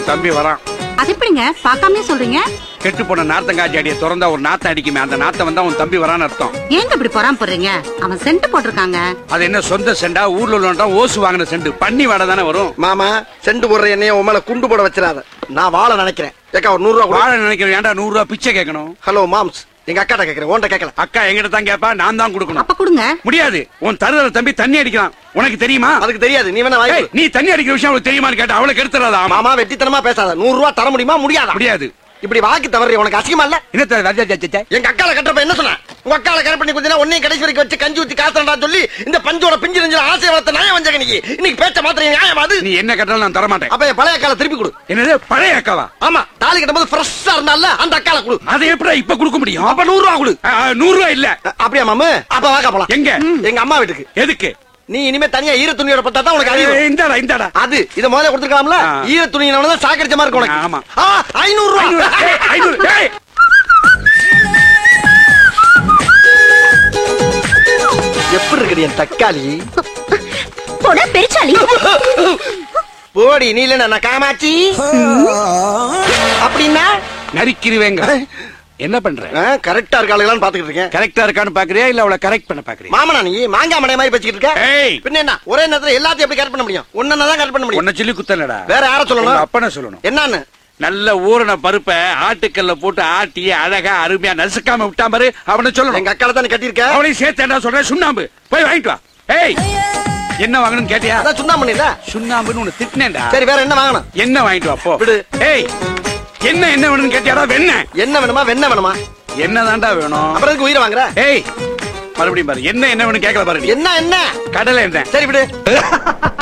உன் தம்பி வரான் அது எப்படிங்க பார்க்காமயே சொல்றீங்க கெட்டு போன நார்த்தங்காய்ச்சி அடியை திறந்தா ஒரு நாத்தம் அடிக்குமே அந்த நாத்தம் வந்தா உன் தம்பி வரான்னு அர்த்தம் ஏங்க இப்படி பொறாம போடுறீங்க அவன் சென்ட் போட்டிருக்காங்க அது என்ன சொந்த செண்டா ஊர்ல உள்ளவன்டா ஓசு வாங்கின செண்டு பண்ணி வாடை தானே வரும் மாமா செண்டு போடுற என்னைய உன் மேல குண்டு போட வச்சிடாத நான் வாழ நினைக்கிறேன் ஏக்கா ஒரு நூறு ரூபா கொடு. வாழ நினைக்கிறேன் ஏன்டா நூறு ரூபாய் பிச்சை கேட்கணும் ஹலோ மாம்ஸ் எங்க அக்காட்ட கேக்குறேன் உன்கிட்ட கேட்கல அக்கா எங்கிட்ட தான் கேப்பா நான் தான் கொடுக்கணும் அப்ப கொடுங்க முடியாது உன் தருதல தம்பி தண்ணி அடிக்கலாம் உனக்கு தெரியுமா அதுக்கு தெரியாது நீ வேணா ஏய், வாங்கி நீ தண்ணி அடிக்கிற விஷயம் அவளுக்கு தெரியுமான்னு கேட்டா அவளுக்கு எடுத்துறாதா ஆமா மாமா வெட்டித்தனமா பேசாத நூறு ரூபா தர முடியுமா முடியாதா முடியாது இப்படி வாக்கு தவறி உனக்கு அசிங்கமா இல்ல என்ன எங்க அக்கால கட்டுறப்ப என்ன சொன்ன உங்க அக்கால கரெக்ட் பண்ணி கொஞ்ச உன்னையும் கடைசி வரைக்கும் வச்சு கஞ்சி ஊத்தி காசுறா சொல்லி இந்த பஞ்சோட பிஞ்சு நெஞ்சில ஆசை வளர்த்த நியாயம் வந்தாங்க நீ இன்னைக்கு பேச்ச மாத்திரம் நியாயம் அது நீ என்ன கேட்டாலும் நான் தர மாட்டேன் அப்ப என் பழைய அக்கால திருப்பி கொடு என்னது பழைய அக்காவா ஆமா தாலி கட்டும்போது ஃப்ரெஷ்ஷா இருந்தால அந்த அக்கால கொடு அதை எப்படி இப்ப கொடுக்க முடியும் அப்ப நூறு ரூபா கொடு ஆ, ஆ, நூறு ரூபாய் இல்ல அ- அப்படியா மாமு அப்ப வாக்கா போலாம் எங்க எங்க அம்மா வீட்டுக்கு எதுக்கு நீ இனிமே தனியா ஈர துணியோட பட்டா தான் உனக்கு அறிவு ஏய், இந்தாடா இந்தாடா அது இத முதல்ல கொடுத்துருக்கலாம்ல ஆ. ஈர துணியினவன தான் சாக்கடிச்ச மாதிரி இருக்கு உனக்கு ஆமா. ஆ, ஐநூறு ஐநூறு, ரூபா ஏய், ஐநூறு, ஏய். எப்படி இருக்குது என் தக்காளி போட பெருச்சாலி போடி நீ இல்ல நான் காமாச்சி அப்படின்னா நரிக்கிருவேங்க என்ன பண்ற கரெக்டா இருக்காளுங்களான்னு பாத்துக்கிட்டு இருக்கேன் கரெக்டா இருக்கான்னு பாக்குறியா இல்ல அவளை கரெக்ட் பண்ண பாக்குறியா மாமனா நீ மாங்காய் மடை மாதிரி வச்சுக்கிட்டு இருக்க ஏய் பின்ன என்ன ஒரே நேரத்துல எல்லாத்தையும் எப்படி கரெக்ட் பண்ண முடியும் ஒன்னு தான் கரெக்ட் பண்ண முடியும் உன்னை சொல்லி குத்தலடா வேற யார சொல்லணும் உங்க அப்பனை சொல்லணும் என்னன்னு நல்ல ஊறின பருப்பை ஆட்டுக்கல்ல போட்டு ஆட்டி அழகா அருமையா நசுக்காம விட்டா பாரு அவனை சொல்லணும் எங்க அக்கால தானே கட்டியிருக்க அவனையும் சேர்த்து என்ன சொல்றேன் சுண்ணாம்பு போய் வாங்கிட்டு வா ஏய் என்ன வாங்கணும்னு கேட்டியா அதான் சுண்ணா பண்ணில சுண்ணாம்புன்னு உன்னை திட்டினேன்டா சரி வேற என்ன வாங்கணும் என்ன வாங்கிட்டு வா போ விடு. ஏய் என்ன என்ன வேணும்னு கேட்டியாடா வெண்ண என்ன வேணுமா வெண்ண வேணுமா என்னதான்டா வேணும் அப்புறம் எதுக்கு உயிரை வாங்குற ஏய் மறுபடியும் பாரு என்ன என்ன வேணும் கேட்கல பாரு நீ. என்ன என்ன கடலை என்ன சரி விடு